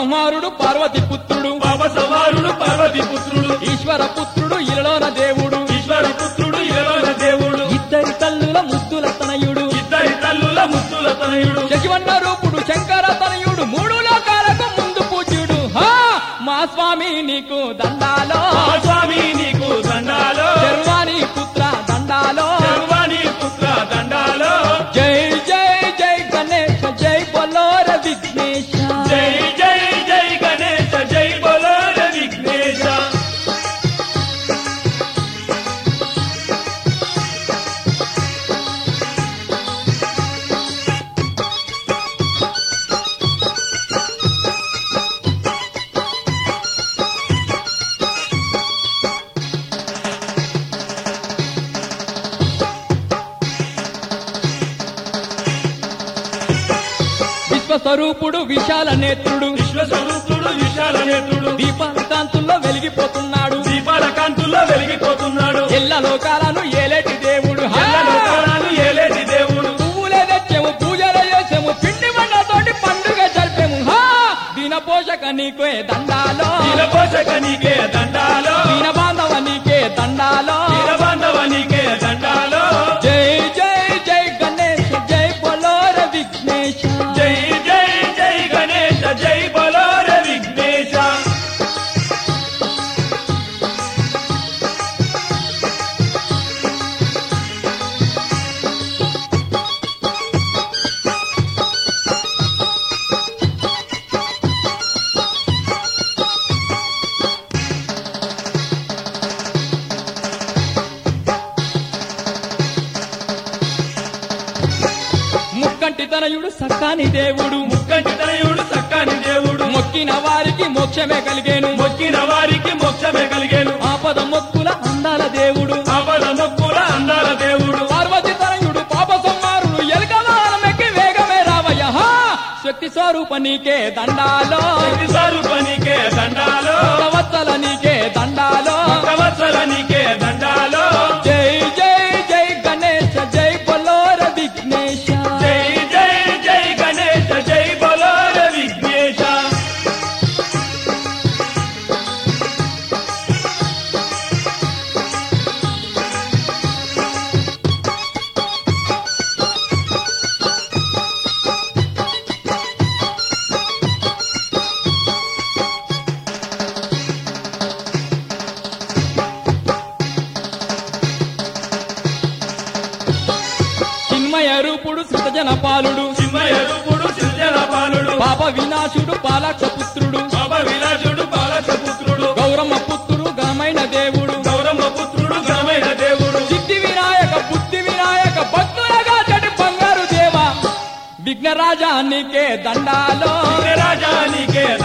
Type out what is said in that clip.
సంహారుడు పార్వతి పుత్రుడు పాప సవారుడు పార్వతి పుత్రుడు ఈశ్వర పుత్రుడు ఇలలోన దేవుడు ఈశ్వర పుత్రుడు ఇరవైన దేవుడు ఇద్దరి తల్లుల ముద్దుల తనయుడు ఇద్దరి తల్లుల ముత్తుల తనయుడు శశివన్న రూపుడు శంకర తనయుడు మూడు లోకాలకు ముందు పూజ్యుడు హా మా స్వామి నీకు దండాలో ఆ స్వామి నీకు దండాలో శర్వాణి పుత్ర దండాలో శర్వాణి పుత్ర దండాలో జై జై జై గణేశ జై బొలోర విఘ్నేశ జై జై జై గణేశ జై బలో విఘ్నేశ విశ్వస్వరూపుడు విశాల నేత్రుడు విశ్వస్వరూపుడు విశాల నేత్రుడు దీపాల కాంతుల్లో వెలిగిపోతున్నాడు దీపాల కాంతుల్లో వెలిగిపోతున్నాడు ఎల్ల లోకాలను ఏలేటి దేవుడు హా! ఎల్ల లోకాలను ఏలేటి దేవుడు పువ్వులే తెచ్చాము పూజలు చేసాము పిండి వంటతోటి పండుగ జరిపాము హా దీన పోషక నీకే దండాలో నీలపోషక నీకే దండాలో దీన బాంధవ నీకే దండాలో నీలబాంధవ నీకే దండాలో జై జై జై గణేశ జై బలోర విఘ్నేశ జై జై జై గణేశ జై బలో విఘ్నేశ ముక్కంటి తనయుడు సక్కాని దేవుడు ముక్కంటి తనయుడు చక్కని దేవుడు మొక్కిన వారికి మోక్షమే కలిగేను మొక్కిన వారికి మోక్షమే కలిగేను ఆపద మొక్కుల అందాల దేవుడు ఆపద మొక్కుల అందాల దేవుడు పార్వతి తనయుడు పాప సంహారుడు ఎలకవారమెక్కి వేగమే రావయ్య హా! శక్తి స్వరూప నీకే దండాలో శక్తి స్వరూప నీకే దండాలో సంవత్సల నీకే దండాలో సంవత్సర నీకే దండాలో జై జై జై గణేశ జై బలోర విఘ్నేశ జై జై జై గణేశ జై బలో విఘ్నేశ చిన్మయ రూపుడు సృతజన పాలుడు సింహయ రూపుడు సృజన పాలుడు పాప వినాశుడు పాలాక్ష పుత్రుడు పాప విలాసుడు బాలక పుత్రుడు గౌరమ్మ పుత్రుడు ఘనమైన దేవుడు గౌరమ్మ పుత్రుడు ఘనమైన దేవుడు సిద్ధి వినాయక బుద్ధి వినాయక భక్తులగా చెడు బంగారు దేవ విఘ్నరాజా నీకే దండాలో రాజా నీకే